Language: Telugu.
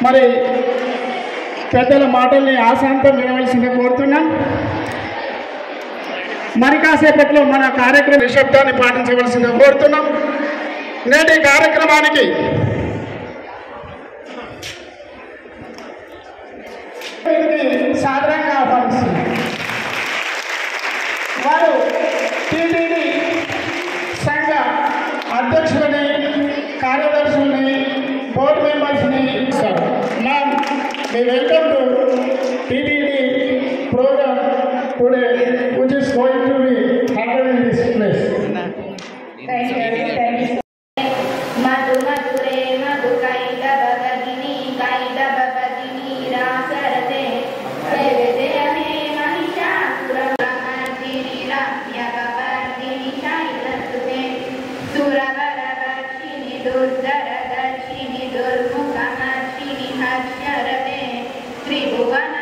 మరి పెద్దల మాటల్ని ఆశాంతం వినవలసిందిగా కోరుతున్నాం మరి కాసేపట్లో మన కార్యక్రమ నిశ్శబ్దాన్ని పాటించవలసిందిగా కోరుతున్నాం నేటి కార్యక్రమానికి వీరికి సాదరంగా ఆహ్వానిస్తున్నాం వారు టీటీడీ సంఘ అధ్యక్షులని కార్యదర్శులని బోర్డు మెంబర్స్ని ఇస్తారు మ్యామ్ మీ welcome to TTD programme today which is going to be happen in this place మధు మధురే మధు కైట భగదిని కైట భగదిని రాసరతే జయ జయ హే మహిషాసురమర్దిని రమ్యకవర్దిని శైలసుతే సురవరదర్శిని దుర్ధరదర్శిని దుర్ముఖమర్శిని హర్షరతే త్రిభువన